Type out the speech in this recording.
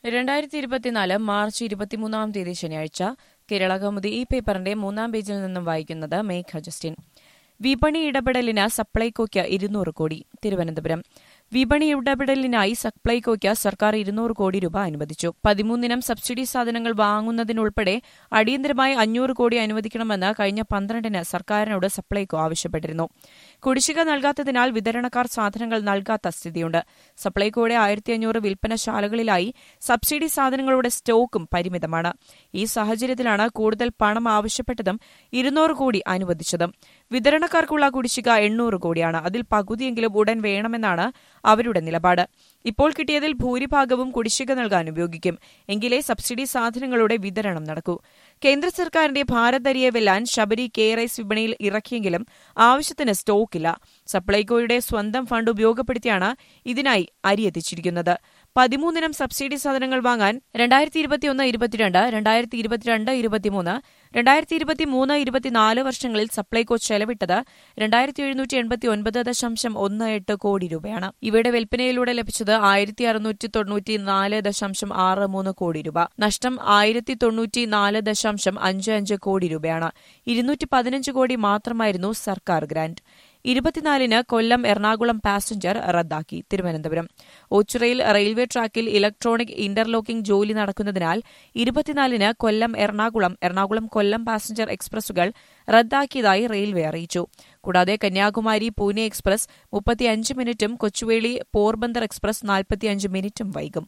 രണ്ടായിരത്തി ഇരുപത്തിനാല് മാർച്ച് ഇരുപത്തിമൂന്നാം തീയതി ശനിയാഴ്ച കേരള കൗമുദി ഈ പേപ്പറിന്റെ മൂന്നാം പേജിൽ നിന്നും വായിക്കുന്നത് മേഘ ജസ്റ്റിൻ വിപണി ഇടപെടലിന് സപ്ലൈകോയ്ക്ക് ഇരുന്നൂറ് കോടി തിരുവനന്തപുരം വിപണി ഇടപെടലിനായി സപ്ലൈകോയ്ക്ക് സർക്കാർ ഇരുന്നൂറ് കോടി രൂപ അനുവദിച്ചു പതിമൂന്നിനം സബ്സിഡി സാധനങ്ങൾ വാങ്ങുന്നതിനുൾപ്പെടെ അടിയന്തരമായി അഞ്ഞൂറ് കോടി അനുവദിക്കണമെന്ന് കഴിഞ്ഞ പന്ത്രണ്ടിന് സർക്കാരിനോട് സപ്ലൈകോ ആവശ്യപ്പെട്ടിരുന്നു കുടിശ്ശിക നൽകാത്തതിനാൽ വിതരണക്കാർ സാധനങ്ങൾ നൽകാത്ത സ്ഥിതിയുണ്ട് സപ്ലൈകോയുടെ ആയിരത്തി അഞ്ഞൂറ് വിൽപ്പനശാലകളിലായി സബ്സിഡി സാധനങ്ങളുടെ സ്റ്റോക്കും പരിമിതമാണ് ഈ സാഹചര്യത്തിലാണ് കൂടുതൽ പണം ആവശ്യപ്പെട്ടതും ഇരുന്നൂറ് കോടി അനുവദിച്ചതും വിതരണക്കാർക്കുള്ള കുടിശ്ശിക എണ്ണൂറ് കോടിയാണ് അതിൽ പകുതിയെങ്കിലും ഉടൻ വേണമെന്നാണ് അവരുടെ നിലപാട് ഇപ്പോൾ കിട്ടിയതിൽ ഭൂരിഭാഗവും കുടിശ്ശിക നൽകാൻ ഉപയോഗിക്കും എങ്കിലേ സബ്സിഡി സാധനങ്ങളുടെ വിതരണം നടക്കൂ കേന്ദ്ര സർക്കാരിന്റെ ഭാരത് അരിയെ വെല്ലാൻ ശബരി കെ റൈസ് വിപണിയിൽ ഇറക്കിയെങ്കിലും ആവശ്യത്തിന് സ്റ്റോക്കില്ല സപ്ലൈകോയുടെ സ്വന്തം ഫണ്ട് ഉപയോഗപ്പെടുത്തിയാണ് ഇതിനായി അരി എത്തിച്ചിരിക്കുന്നത് പതിമൂന്നിനം സബ്സിഡി സാധനങ്ങൾ വാങ്ങാൻ രണ്ടായിരത്തി ഇരുപത്തിയൊന്ന് ഇരുപത്തിരണ്ട് രണ്ടായിരത്തി ഇരുപത്തിരണ്ട് ഇരുപത്തിമൂന്ന് രണ്ടായിരത്തി ഇരുപത്തിമൂന്ന് ഇരുപത്തിനാല് വർഷങ്ങളിൽ സപ്ലൈകോ ചെലവിട്ടത് രണ്ടായിരത്തി എഴുന്നൂറ്റി എൺപത്തി ഒൻപത് ദശാംശം ഒന്ന് എട്ട് കോടി രൂപയാണ് ഇവയുടെ വിൽപ്പനയിലൂടെ ലഭിച്ചത് ആയിരത്തി അറുന്നൂറ്റി തൊണ്ണൂറ്റി നാല് ദശാംശം ആറ് മൂന്ന് കോടി രൂപ നഷ്ടം ആയിരത്തി തൊണ്ണൂറ്റി നാല് ദശാംശം അഞ്ച് അഞ്ച് കോടി രൂപയാണ് ഇരുന്നൂറ്റി പതിനഞ്ച് കോടി മാത്രമായിരുന്നു സർക്കാർ ഗ്രാന്റ് ഇരുപത്തിനാലിന് കൊല്ലം എറണാകുളം പാസഞ്ചർ റദ്ദാക്കി തിരുവനന്തപുരം ഓച്ചിറയിൽ റെയിൽവേ ട്രാക്കിൽ ഇലക്ട്രോണിക് ഇന്റർലോക്കിംഗ് ജോലി നടക്കുന്നതിനാൽ ഇരുപത്തിനാലിന് കൊല്ലം എറണാകുളം എറണാകുളം കൊല്ലം പാസഞ്ചർ എക്സ്പ്രസുകൾ റദ്ദാക്കിയതായി റെയിൽവേ അറിയിച്ചു കൂടാതെ കന്യാകുമാരി പൂനെ എക്സ്പ്രസ് മുപ്പത്തിയഞ്ച് മിനിറ്റും കൊച്ചുവേളി പോർബന്ദർ എക്സ്പ്രസ് നാൽപ്പത്തിയഞ്ച് മിനിറ്റും വൈകും